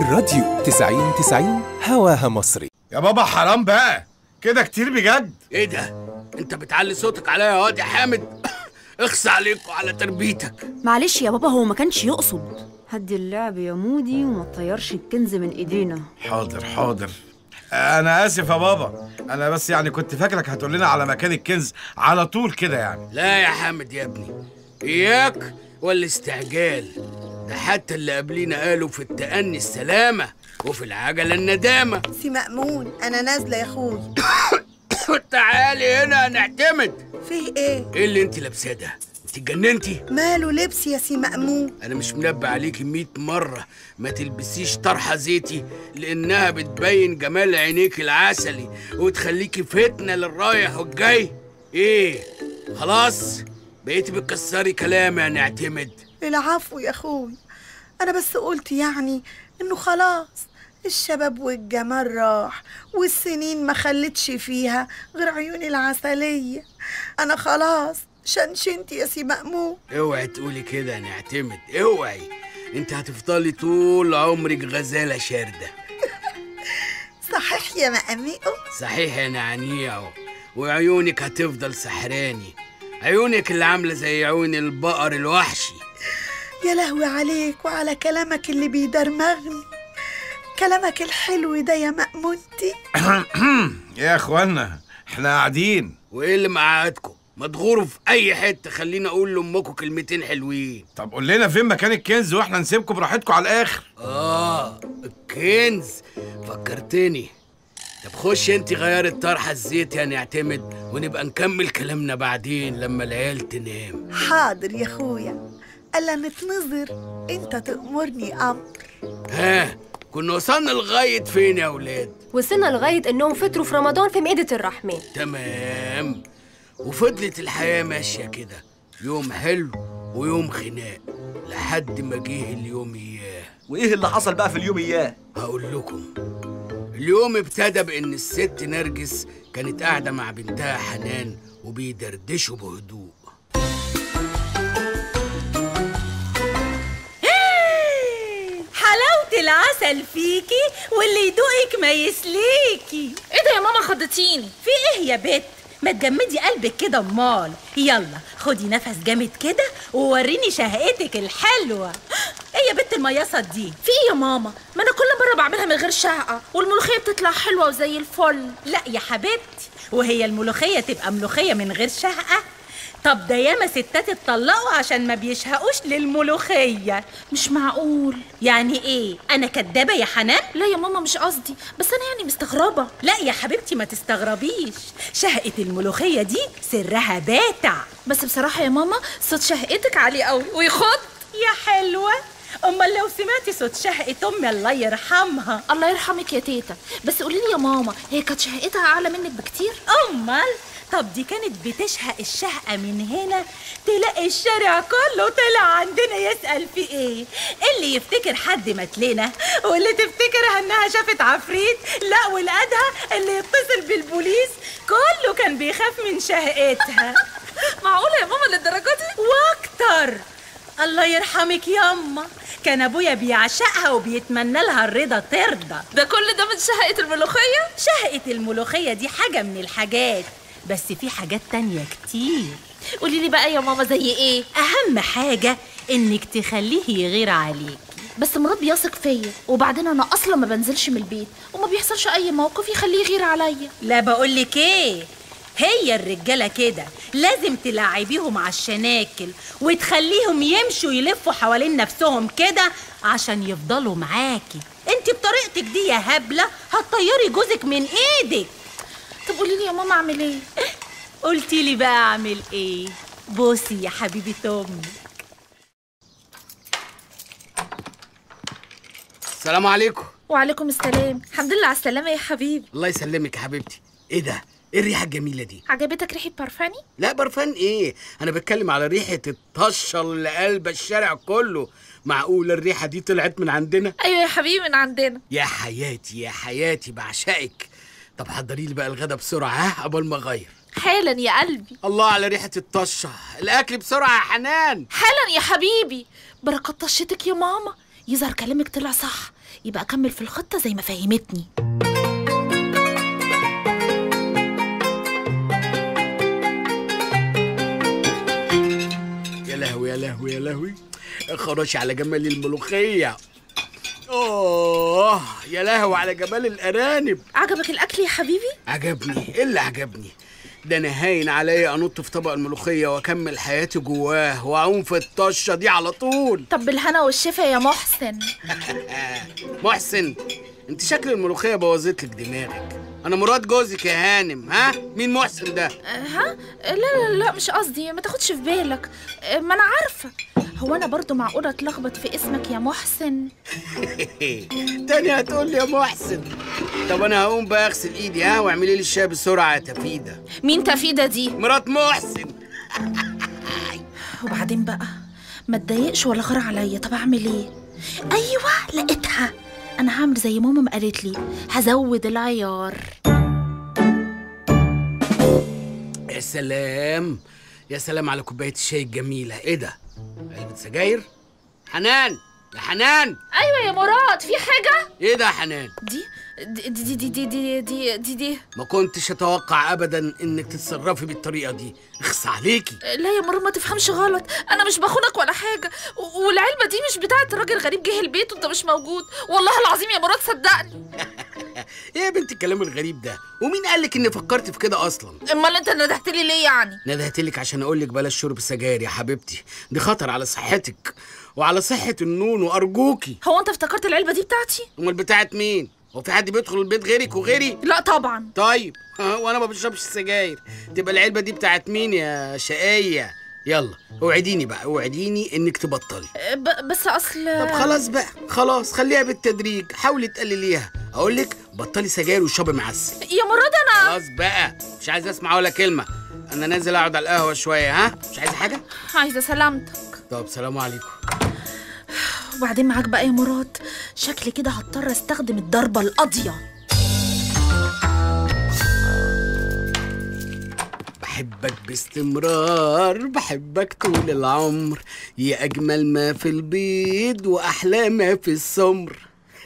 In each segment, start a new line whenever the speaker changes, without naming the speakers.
الراديو 90 90 هواها مصري
يا بابا حرام بقى كده كتير بجد
ايه ده انت بتعلي صوتك عليا يا واد يا حامد اخص عليك وعلى تربيتك
معلش يا بابا هو ما كانش يقصد هدي اللعب يا مودي وما تطيرش الكنز من ايدينا
حاضر حاضر انا اسف يا بابا انا بس يعني كنت فاكرك هتقول لنا على مكان الكنز على طول كده يعني
لا يا حامد يا ابني اياك والاستعجال ده حتى اللي قبلينا قالوا في التأني السلامة وفي العجلة الندامة
سي مأمون أنا نازلة يا أخوي
تعالي هنا نعتمد
فيه إيه؟
ايه اللي انت لابساه ده انت اتجننتي
ماله لبس يا سي مأمون
انا مش منبه عليكي 100 مرة ما تلبسيش طرحة زيتي لانها بتبين جمال عينيك العسلي وتخليكي فتنة للرايح والجاي ايه خلاص بقيتي بتكسري كلامي يا نعتمد
العفو يا أخوي أنا بس قلت يعني إنه خلاص الشباب والجمال راح والسنين ما خلتش فيها غير عيوني العسلية أنا خلاص شنشنت يا سي مأمون
اوعي تقولي كده يا نعتمد اوعي انت هتفضلي طول عمرك غزالة شاردة
صحيح يا مأميقو
صحيح يا نعنيعو وعيونك هتفضل سحراني عيونك اللي عاملة زي عيون البقر الوحشي
يا لهوي عليك وعلى كلامك اللي بيدرمغني كلامك الحلو ده يا مأمونتي
يا اخوانا احنا قاعدين
وايه اللي مقعدكم ما تغوروا في اي حته خليني اقول لامكم كلمتين حلوين
طب قول لنا فين مكان الكنز واحنا نسيبكم براحتكم على الاخر
اه الكنز فكرتني طب خش انت غيري الطرحه الزيت يا نعتمد ونبقى نكمل كلامنا بعدين لما العيال تنام
حاضر يا أخويا ألا نتنظر أنت تأمرني أمر
ها كنا وصلنا لغايه فين يا اولاد
وصلنا لغاية إنهم فطروا في رمضان في مائدة الرحمن
تمام وفضلت الحياة ماشية كده يوم حلو ويوم خناق لحد ما جه اليوم إياه
وايه اللي حصل بقى في اليوم اياه
هقول لكم اليوم ابتدى بإن الست نرجس كانت قاعدة مع بنتها حنان وبيدردشوا بهدوء
حلاوة العسل فيكي واللي يدوقك ما يسليكي
ايه ده يا ماما خضتيني
في ايه يا بت ما تجمدي قلبك كده امال يلا خدي نفس جامد كده ووريني شهقتك الحلوة ايه يا بت المياصة دي
في ايه يا ماما ما انا كل مره بعملها من غير شهقه والملوخيه بتطلع حلوه وزي الفل
لا يا حبيبتي وهي الملوخية تبقى ملوخية من غير شهقة طب ده ياما ستات اتطلقوا عشان ما بيشهقوش للملوخية
مش معقول
يعني ايه انا كدابة يا حنان
لا يا ماما مش قصدي بس انا يعني مستغربه
لا يا حبيبتي ما تستغربيش شهقة الملوخية دي سرها باتع
بس بصراحه يا ماما صوت شهقتك عالي قوي ويخض
يا حلوة امال لو سمعتي صوت شهقة امي الله يرحمها
الله يرحمك يا تيتا بس قولي لي يا ماما هي كانت شهقتها اعلى منك بكتير
امال طب دي كانت بتشهق الشهقة من هنا تلاقي الشارع كله طلع عندنا يسأل في ايه اللي يفتكر حد مات لنا واللي تفتكرها انها شافت عفريت لا ولقدها اللي يتصل بالبوليس كله كان بيخاف من شهقتها
معقوله يا ماما للدرجه دي
واكتر الله يرحمك ياما كان ابويا بيعشقها وبيتمنى لها الرضا ترضى
ده كل ده من شهقه الملوخيه
شهقة الملوخية دي حاجة من الحاجات بس في حاجات تانية كتير
قولي لي بقى يا ماما زي ايه
أهم حاجة إنك تخليه يغير عليك
بس مراد بيثق فيا وبعدين انا اصلا ما بنزلش من البيت وما بيحصلش اي موقف يخليه يغير عليا
لا بقولك ايه هي الرجالة كده لازم تلعبيهم على الشناكل وتخليهم يمشوا يلفوا حوالين نفسهم كده عشان يفضلوا معاكي انت بطريقتك دي يا هبلة هتطيري جوزك من ايدك
طب قولي لي يا ماما اعمل ايه
قلتي لي بقى اعمل ايه بوسي يا حبيبة امي
السلام عليكم
وعليكم السلام الحمد لله على السلامه يا حبيبي
الله يسلمك يا حبيبتي ايه ده ايه الريحه الجميله دي
عجبتك ريحه برفاني
لا برفان ايه انا بتكلم على ريحه الطشه اللي قلب الشارع كله معقول الريحه دي طلعت من عندنا
ايوه يا حبيبي من عندنا
يا حياتي يا حياتي بعشقك طب حضري لي بقى الغدا بسرعه ها قبل ما اغير
حالا يا قلبي
الله على ريحه الطشه الاكل بسرعه يا حنان
حالا يا حبيبي بركات طشتك يا ماما يظهر كلامك طلع صح يبقى اكمل في الخطه زي ما فهمتني
يا لهوي يا لهوي يا لهوي خرش على جمال الملوخية اوه يا لهوي على جمال الارانب
عجبك الاكل يا حبيبي
عجبني ايه اللي عجبني ده انا هاين عليا انط في طبق الملوخيه واكمل حياتي جواه واعوم في الطشه دي على طول
طب بالهنا والشفا يا محسن
محسن انت شكل الملوخيه بوظت لك دماغك انا مراد جوزك يا هانم ها مين محسن ده
أه، ها لا لا لا مش قصدي ما تاخدش في بالك أه، ما انا عارفه هو انا برضو معقوله اتلخبط في اسمك يا محسن
تاني هتقول لي يا محسن طب انا هقوم بقى اغسل ايدي ها واعملي لي الشاي بسرعه يا تفيده
مين تفيده دي
مرات محسن
وبعدين بقى ما تضايقش ولا غار عليا طب اعمل ايه ايوه لقيتها انا هعمل زي ماما ما قالت لي هزود العيار
يا سلام يا سلام على كوبايه الشاي الجميله ايه ده علبه سجاير حنان يا حنان
ايوه يا مراد في حاجه
ايه ده يا حنان
دي دي دي دي دي دي دي دي, دي.
ما كنتش اتوقع ابدا انك تتصرفي بالطريقه دي اخص عليكي
لا يا مراد ما تفهمش غلط انا مش بخونك ولا حاجه و- والعلبه دي مش بتاعت راجل غريب جه البيت وانت مش موجود والله العظيم يا مراد صدقني
ايه يا بنت الكلام الغريب ده ومين قالك اني فكرت في كده اصلا
امال انت ندهت لي ليه يعني
ندهتلك عشان اقولك بلاش شرب السجاير يا حبيبتي دي خطر على صحتك وعلى صحه النون وارجوكي
هو انت افتكرت العلبه دي بتاعتي
امال بتاعت مين هو في حد بيدخل البيت غيرك وغيري
لا طبعا
طيب ها، وانا ما بشربش السجاير تبقى العلبه دي بتاعت مين يا شقيه يلا اوعديني بقى اوعديني انك تبطلي
أه، ب- بس اصل
طب خلاص بقى خلاص خليها بالتدريج حاولي تقلليها اقول لك بطلي سجاير وشربي معسل
يا مراد انا
خلاص بقى مش عايز اسمع ولا كلمه انا نازل اقعد على القهوه شويه ها مش عايزه حاجه
عايزه سلامتك
طب سلام عليكم
وبعدين معاك بقى يا مراد شكلي كده هضطر استخدم الضربه القاضيه
بحبك باستمرار بحبك طول العمر يا أجمل ما في البيض وأحلى ما في السمر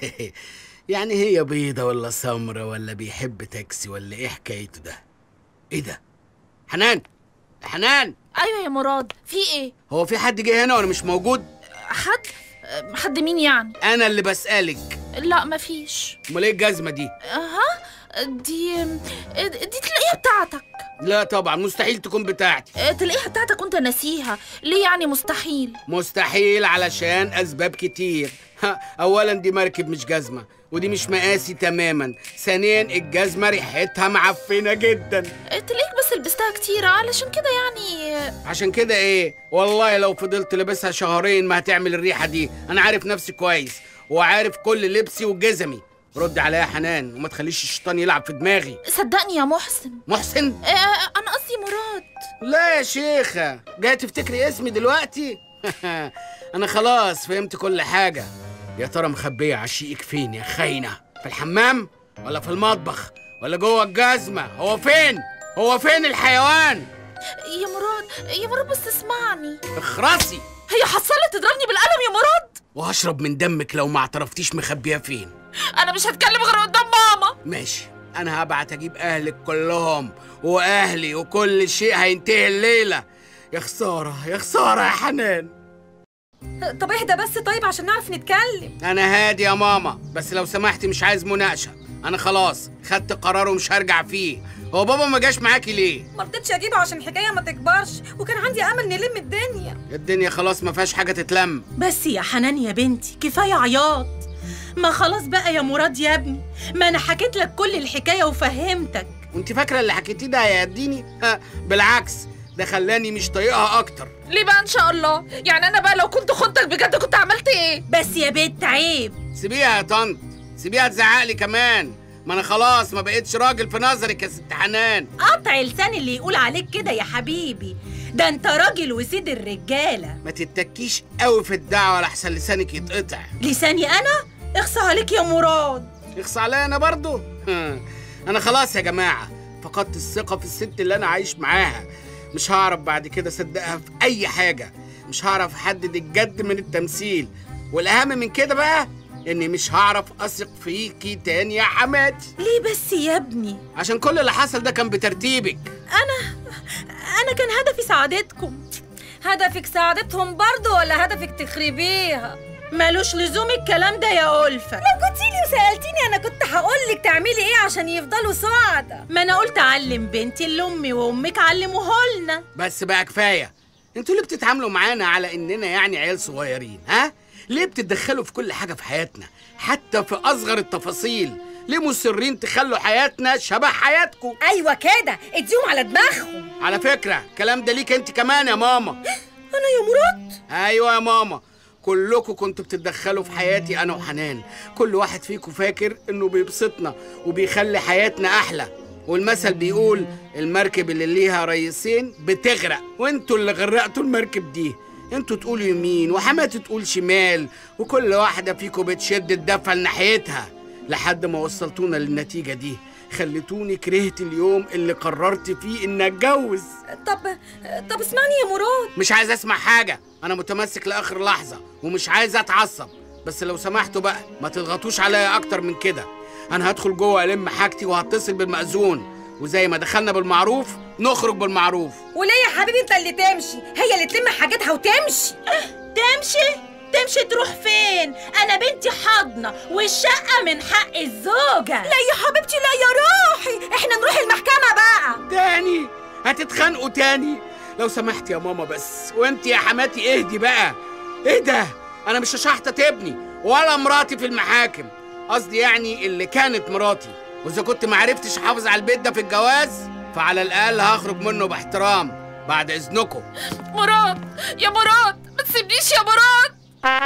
يعني هي بيضة ولا سمرة ولا بيحب تاكسي ولا إيه حكايته ده إيه ده حنان يا حنان
ايوه يا مراد في ايه
هو في حد جه هنا وأنا مش موجود
حد أه، حد مين يعني
أنا اللي بسألك
لا مفيش
أمال إيه الجزمة دي
اها دي دي تلاقيها بتاعتك
لا طبعا مستحيل تكون بتاعتي
أه، تلاقيها بتاعتك وانت ناسيها ليه يعني مستحيل
مستحيل علشان أسباب كتير ها، أولا دي مركب مش جزمة ودي مش مقاسي تماما ثانيا الجزمة ريحتها معفنة جدا
أه، تلاقيك بس لبستها كتير علشان كده يعني أه،
عشان كده ايه والله لو فضلت لابسها شهرين ما هتعمل الريحة دي أنا عارف نفسي كويس وعارف كل لبسي وجزمي رد عليا يا حنان وما تخليش الشيطان يلعب في دماغي
صدقني يا محسن
محسن
أه، أه، انا قصدي مراد
لا يا شيخة جاي تفتكري اسمي دلوقتي أنا خلاص فهمت كل حاجة يا ترى مخبية عشيقك فين يا خاينة في الحمام ولا في المطبخ ولا جوه الجزمة هو فين هو فين الحيوان
يا مراد يا مراد بس اسمعني
اخرسي
هي حصلت تضربني بالقلم يا مراد
وهشرب من دمك لو ما اعترفتيش مخبية فين
انا مش هتكلم غير قدام ماما
ماشي أنا هبعت أجيب أهلك كلهم وأهلي وكل شيء هينتهي الليلة يا خسارة يا خسارة يا حنان
طب اهدى بس طيب عشان نعرف نتكلم
انا هادي يا ماما بس لو سمحتي مش عايز مناقشه انا خلاص خدت قرار ومش هرجع فيه هو بابا ما جاش معاكي ليه
ما رضيتش اجيبه عشان الحكايه ما تكبرش وكان عندي امل نلم الدنيا
الدنيا خلاص ما فيهاش حاجه تتلم
بس يا حنان يا بنتي كفايه عياط ما خلاص بقى يا مراد يا ابني ما انا حكيت لك كل الحكايه وفهمتك
وانت فاكره اللي حكيتيه ده هيهديني ها بالعكس ده خلاني مش طايقها اكتر
ليه بقى ان شاء الله يعني انا بقى لو كنت خنتك بجد كنت عملت ايه
بس يا بنت عيب
سيبيها يا طنط سيبيها تزعق لي كمان ما انا خلاص ما بقتش راجل في نظرك يا ست حنان
قطع لسان اللي يقول عليك كده يا حبيبي ده انت راجل وسيد الرجاله
ما تتكيش قوي في الدعوه لحسن لسانك يتقطع
لساني انا اخصى عليك يا مراد
يخص عليا انا برضو ها، انا خلاص يا جماعه فقدت الثقه في الست اللي انا عايش معاها مش هعرف بعد كده اصدقها في اي حاجه مش هعرف احدد الجد من التمثيل والاهم من كده بقى اني مش هعرف اثق فيكي تاني يا حماتي
ليه بس يا ابني
عشان كل اللي حصل ده كان بترتيبك
انا كان هدفي سعادتكم
هدفك سعادتهم برضو ولا هدفك تخربيها
ملوش لزوم الكلام ده يا ألفة
لو جيتيلي وسألتيني أنا كنت هقولك تعملي إيه عشان يفضلوا سعداء
ما انا قلت اعلم بنتي اللي امي وامك علموهولنا
بس بقى كفايه انتوا ليه بتتعاملوا معانا على اننا يعني عيال صغيرين ها ليه بتتدخلوا في كل حاجه في حياتنا حتى في اصغر التفاصيل ليه مصرين تخلوا حياتنا شبه حياتكم
أيوة كده اديهم على دماغهم
على فكره الكلام ده ليك انت كمان يا ماما
أنا يا مراد
ايوه يا ماما كلكم كنتوا بتتدخلوا في حياتي انا وحنان كل واحد فيكم فاكر انه بيبسطنا وبيخلي حياتنا احلى والمثل بيقول المركب اللي ليها ريسين بتغرق وانتوا اللي غرقتوا المركب دي انتوا تقولوا يمين وحماتي تقول شمال وكل واحدة فيكم بتشد الدفة لناحيتها لحد ما وصلتونا للنتيجة دي خليتوني كرهت اليوم اللي قررت فيه ان اتجوز
طب طب اسمعني يا مراد
مش عايز اسمع حاجة أنا متمسك لآخر لحظة ومش عايز أتعصب بس لو سمحتوا بقى ما تضغطوش عليا أكتر من كده أنا هدخل جوه ألم حاجتي وهتصل بالمأذون وزي ما دخلنا بالمعروف نخرج بالمعروف
وليه يا حبيبي أنت اللي تمشي هي اللي تلم حاجاتها وتمشي
تمشي تمشي تروح فين انا بنتي حاضنه والشقه من حق الزوجه
لا يا حبيبتي لا يا روحي احنا نروح المحكمة بقى
تاني هتتخانقوا تاني لو سمحت يا ماما بس وانت يا حماتي اهدي بقى ايه ده انا مش شحطة ابني ولا مراتي في المحاكم قصدي يعني اللي كانت مراتي واذا كنت ما عرفتش احافظ على البيت ده في الجواز فعلى الاقل هخرج منه باحترام بعد اذنكم
مراد يا مراد ما تسيبنيش يا مراد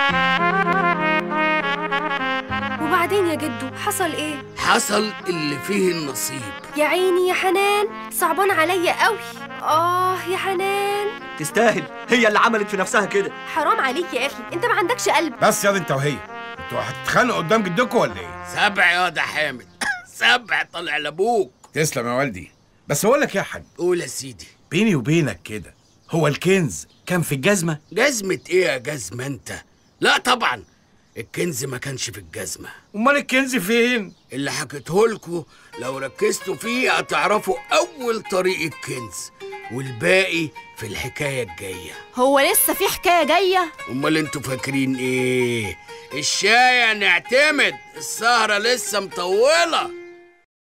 وبعدين يا جدو حصل ايه
حصل اللي فيه النصيب
يا عيني يا حنان صعبان عليا قوي اه يا حنان
تستاهل هي اللي عملت في نفسها كده
حرام عليك يا اخي انت ما عندكش قلب
بس يا دي انت وهي انتوا هتتخانقوا قدام جدكم ولا ايه
سبع يا ده حامد سبع طلع لابوك
تسلم يا والدي بس اقول لك يا حاج
قول يا سيدي
بيني وبينك كده هو الكنز كان في الجزمه
جزمة ايه يا جزمة انت؟ لا طبعا الكنز ما كانش في الجزمة
امال الكنز فين
اللي حكيته لكم لو ركزتوا فيه هتعرفوا أول طريق الكنز والباقي في الحكاية الجاية
هو لسه في حكايه جايه
أمال انتوا فاكرين ايه؟ الشاي نعتمد السهرة لسه مطولة